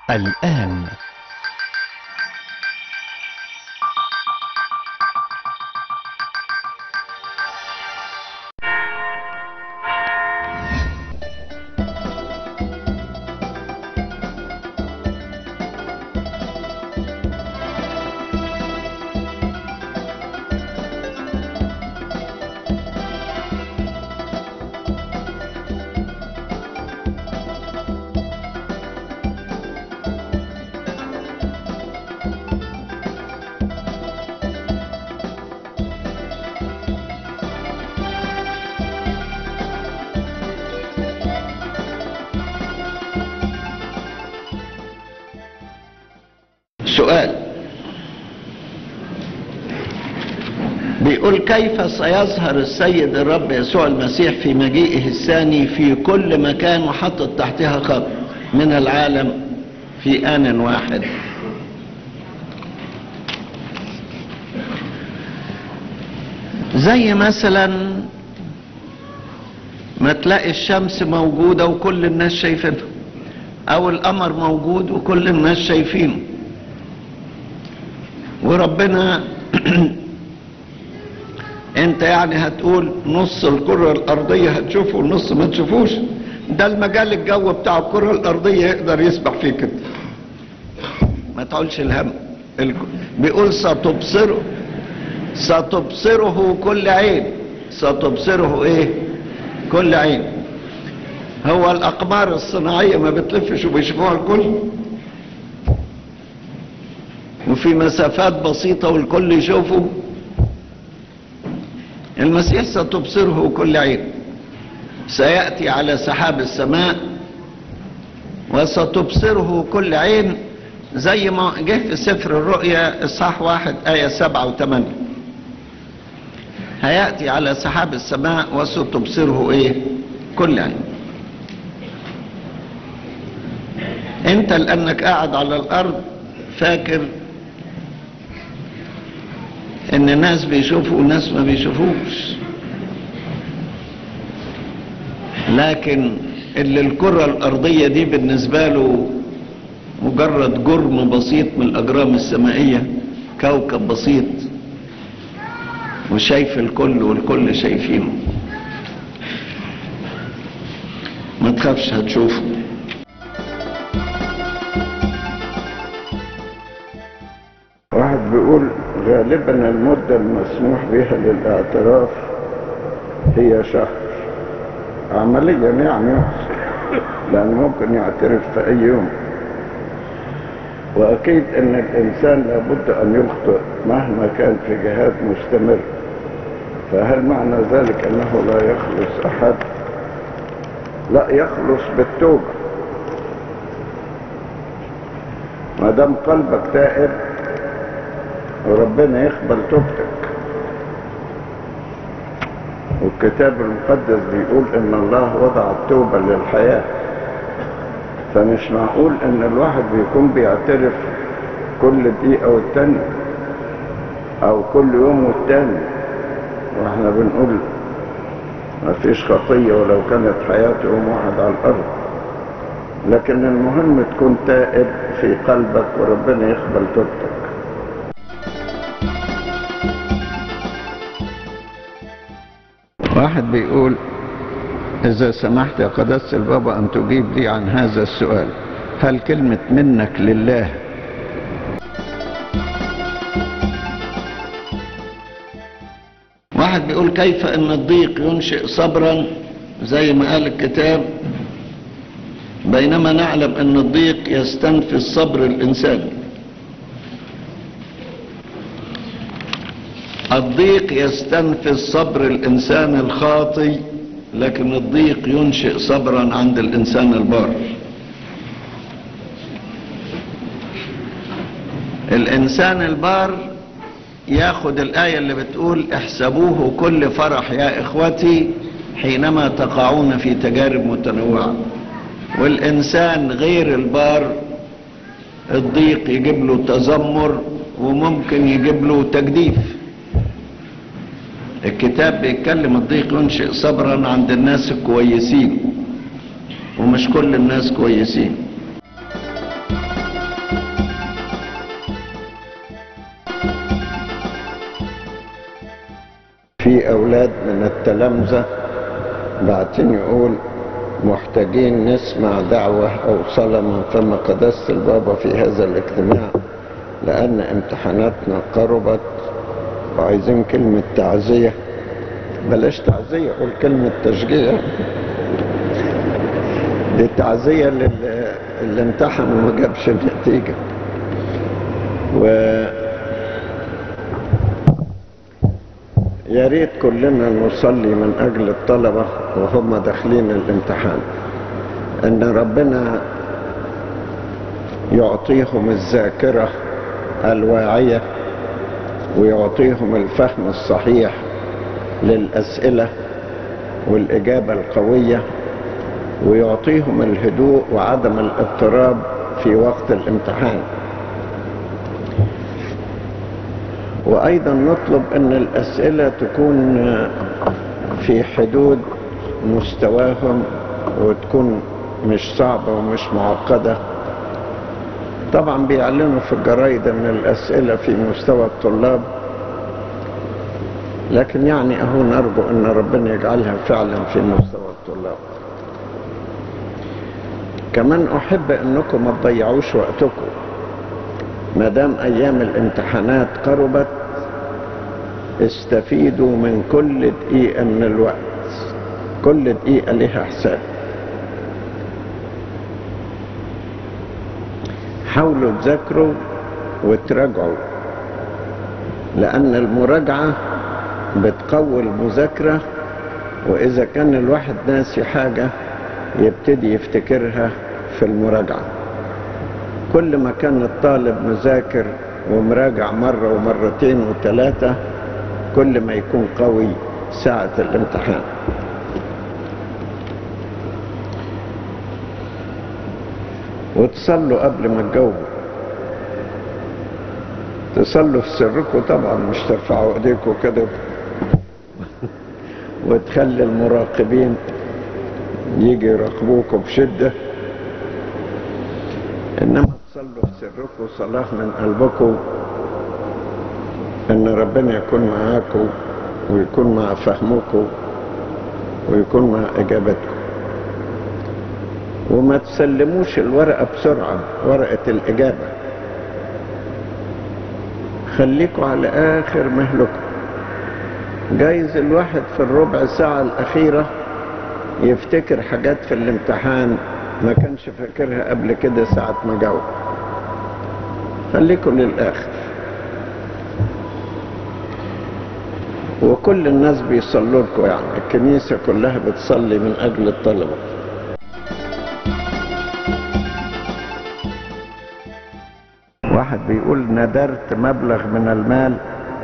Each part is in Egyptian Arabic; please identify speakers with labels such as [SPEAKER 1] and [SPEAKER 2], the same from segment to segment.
[SPEAKER 1] الآن
[SPEAKER 2] سؤال بيقول كيف سيظهر السيد الرب يسوع المسيح في مجيئه الثاني في كل مكان وحطت تحتها خط من العالم في آن واحد زي مثلا ما تلاقي الشمس موجودة وكل الناس شايفينها او القمر موجود وكل الناس شايفينه وربنا انت يعني هتقول نص الكرة الارضية هتشوفه ونص ما تشوفوش ده المجال الجو بتاع الكرة الارضية يقدر يسبح فيه كده ما تقولش الهم الك- بيقول ستبصره ستبصره كل عين ستبصره ايه كل عين هو الاقمار الصناعية ما بتلفش وبيشوفوها الكل وفي مسافات بسيطة والكل يشوفه المسيح ستبصره كل عين سيأتي على سحاب السماء وستبصره كل عين زي ما جه في سفر الرؤيا اصحاح واحد آية سبعة وثمانية هيأتي على سحاب السماء وستبصره ايه كل عين انت لانك قاعد على الارض فاكر ان ناس بيشوفوا وناس ما بيشوفوش لكن اللي الكرة الارضية دي بالنسبة له مجرد جرم بسيط من الاجرام السمائية كوكب بسيط وشايف الكل والكل شايفينه ما تخافش هتشوفه
[SPEAKER 3] واحد بيقول غالبا المدة المسموح بها للاعتراف هي شهر عمليا يعني لأن ممكن يعترف في أي يوم وأكيد أن الإنسان لابد أن يخطئ مهما كان في جهاد مستمر فهل معنى ذلك أنه لا يخلص أحد لا يخلص بالتوبة ما دام قلبك تائب وربنا يقبل توبتك والكتاب المقدس بيقول ان الله وضع التوبة للحياة فمش معقول ان الواحد بيكون بيعترف كل دقيقة والتانية او كل يوم والتاني واحنا بنقول ما فيش خطية ولو كانت حياته يوم واحد على الارض لكن المهم تكون تائب في قلبك وربنا يقبل توبتك
[SPEAKER 2] واحد بيقول إذا سمحت يا قداسة البابا أن تجيب لي عن هذا السؤال هل كلمة منك لله واحد بيقول كيف أن الضيق ينشئ صبرا زي ما قال الكتاب بينما نعلم أن الضيق يستنفي الصبر الإنساني الضيق يستنفذ صبر الإنسان الخاطي لكن الضيق ينشئ صبرا عند الإنسان البار الإنسان البار ياخد الآية اللي بتقول احسبوه كل فرح يا إخوتي حينما تقعون في تجارب متنوعة والإنسان غير البار الضيق يجيب له تذمر وممكن يجيب له تجديف الكتاب بيتكلم الضيق ينشئ صبرا عند الناس الكويسين ومش كل الناس كويسين
[SPEAKER 3] في أولاد من التلامذة بعتين يقول محتاجين نسمع دعوة أو صلاة من فم قداسة البابا في هذا الاجتماع لأن امتحاناتنا قربت وعايزين كلمة تعزية بلاش تعزية قول كلمة تشجيع دي تعزية للي اللي امتحن وما جابش النتيجة و يا ريت كلنا نصلي من أجل الطلبة وهم داخلين الامتحان أن ربنا يعطيهم الذاكرة الواعية ويعطيهم الفهم الصحيح للأسئلة والإجابة القوية ويعطيهم الهدوء وعدم الاضطراب في وقت الامتحان وأيضا نطلب أن الأسئلة تكون في حدود مستواهم وتكون مش صعبة ومش معقدة طبعا بيعلنوا في الجرايد أن الأسئلة في مستوى الطلاب لكن يعني أهو نرجو أن ربنا يجعلها فعلا في مستوى الطلاب كمان أحب أنكم ما تضيعوش وقتكم ما دام أيام الامتحانات قربت استفيدوا من كل دقيقة من الوقت كل دقيقة لها حساب حاولوا تذاكروا وتراجعوا لأن المراجعة بتقوي المذاكرة وإذا كان الواحد ناسي حاجة يبتدي يفتكرها في المراجعة كل ما كان الطالب مذاكر ومراجع مرة ومرتين وثلاثة كل ما يكون قوي ساعة الامتحان وتصلوا قبل ما تجاوبوا تصلوا في سركم طبعا مش ترفعوا ايديكم كده وتخلي المراقبين يجي يراقبوكم بشدة إنما تصلوا في سركم صلاة من قلبكم إن ربنا يكون معاكم ويكون مع فهمكم ويكون مع إجابتكم وما تسلموش الورقة بسرعة ورقة الإجابة خليكوا على آخر مهلكم جايز الواحد في الربع ساعة الأخيرة يفتكر حاجات في الامتحان ما كانش فاكرها قبل كده ساعة ما جاوب خليكم للآخر وكل الناس بيصلوا لكم يعني الكنيسة كلها بتصلي من أجل الطلبة واحد بيقول ندرت مبلغ من المال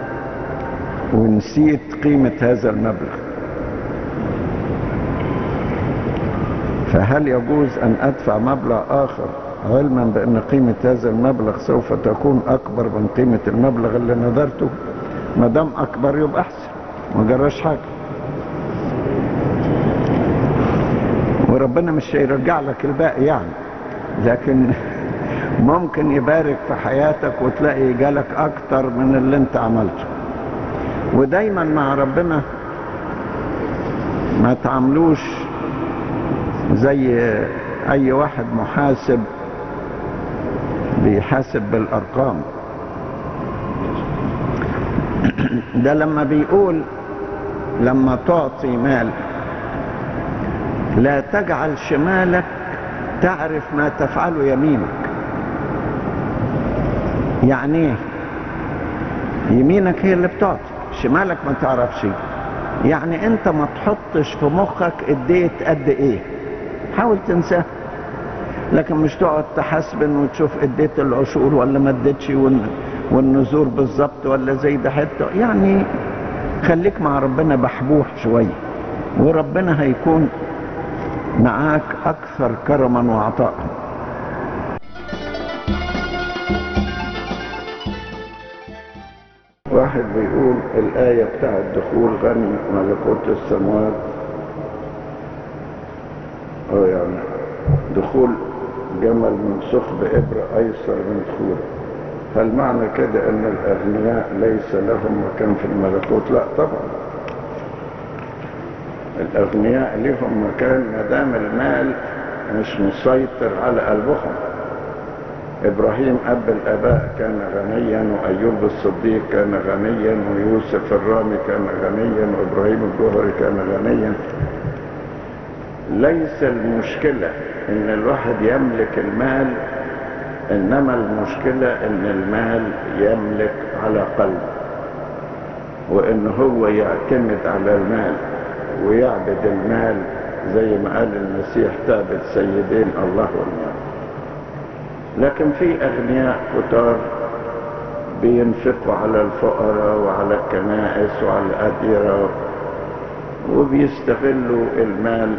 [SPEAKER 3] ونسيت قيمة هذا المبلغ فهل يجوز أن أدفع مبلغ آخر علما بأن قيمة هذا المبلغ سوف تكون أكبر من قيمة المبلغ اللي نذرته ما دام أكبر يبقى أحسن ما جراش حاجة وربنا مش هيرجع لك الباقي يعني لكن ممكن يبارك في حياتك وتلاقي جالك أكتر من اللي أنت عملته ودايما مع ربنا ما تعملوش زي اي واحد محاسب بيحاسب بالارقام ده لما بيقول لما تعطي مال لا تجعل شمالك تعرف ما تفعله يمينك يعني ايه يمينك هي اللي بتعطي شمالك ما تعرفش يعني انت ما تحطش في مخك اديت قد ايه حاول تنساه لكن مش تقعد تحاسبن وتشوف اديت العشور ولا ما اديتش والنزور بالظبط ولا زي ده حته يعني خليك مع ربنا بحبوح شويه وربنا هيكون معاك اكثر كرما وعطاء واحد بيقول الآية بتاعت دخول غني ملكوت السماوات اه يعني دخول جمل من ثقب إبرة أيسر من خورة هل معنى كده أن الأغنياء ليس لهم مكان في الملكوت؟ لا طبعا الأغنياء لهم مكان ما دام المال مش مسيطر على قلبهم إبراهيم أب الآباء كان غنيا وأيوب الصديق كان غنيا ويوسف الرامي كان غنيا وإبراهيم الجوهري كان غنيا ليس المشكلة إن الواحد يملك المال إنما المشكلة إن المال يملك على قلبه وإن هو يعتمد على المال ويعبد المال زي ما قال المسيح تعبد سيدين الله والمال لكن في أغنياء كتار بينفقوا على الفقراء وعلى الكنائس وعلى الأديرة وبيستغلوا المال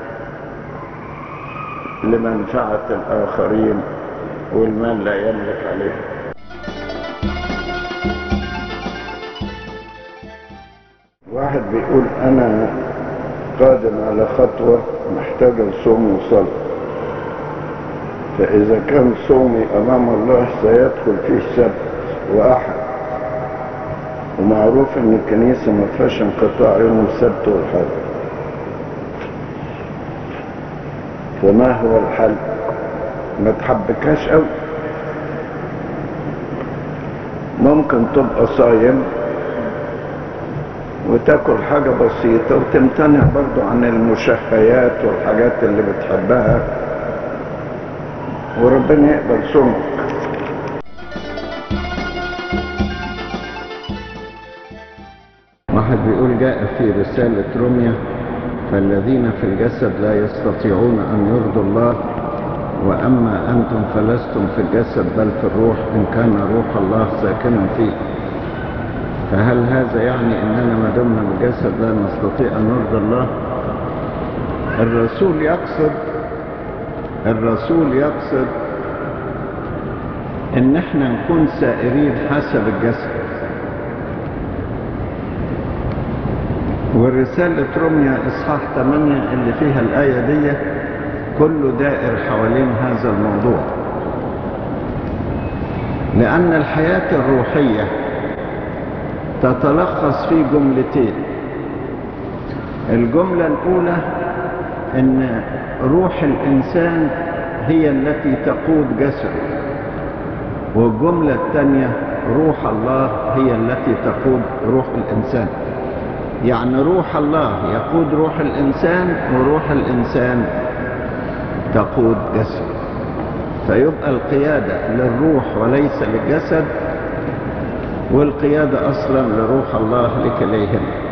[SPEAKER 3] لمنفعة الآخرين والمال لا يملك عليه واحد بيقول أنا قادم على خطوة محتاجة لصوم وصلاة فإذا كان صومي أمام الله سيدخل فيه سبت وأحد ومعروف إن الكنيسة ما فيهاش انقطاع يوم السبت والحد فما هو الحل؟ ما تحبكاش قوي ممكن تبقى صايم وتاكل حاجة بسيطة وتمتنع برضو عن المشهيات والحاجات اللي بتحبها وربنا يقبل صومك
[SPEAKER 2] واحد بيقول جاء في رسالة روميا فالذين في الجسد لا يستطيعون أن يرضوا الله وأما أنتم فلستم في الجسد بل في الروح إن كان روح الله ساكنا فيه فهل هذا يعني أننا ما دمنا بالجسد لا نستطيع أن نرضي الله الرسول يقصد الرسول يقصد ان احنا نكون سائرين حسب الجسد ورسالة روميا اصحاح 8 اللي فيها الآية دي كله دائر حوالين هذا الموضوع لأن الحياة الروحية تتلخص في جملتين الجملة الأولى ان روح الانسان هي التي تقود جسده والجملة الثانية روح الله هي التي تقود روح الانسان يعني روح الله يقود روح الانسان وروح الانسان تقود جسده فيبقى القيادة للروح وليس للجسد والقيادة اصلا لروح الله لكليهما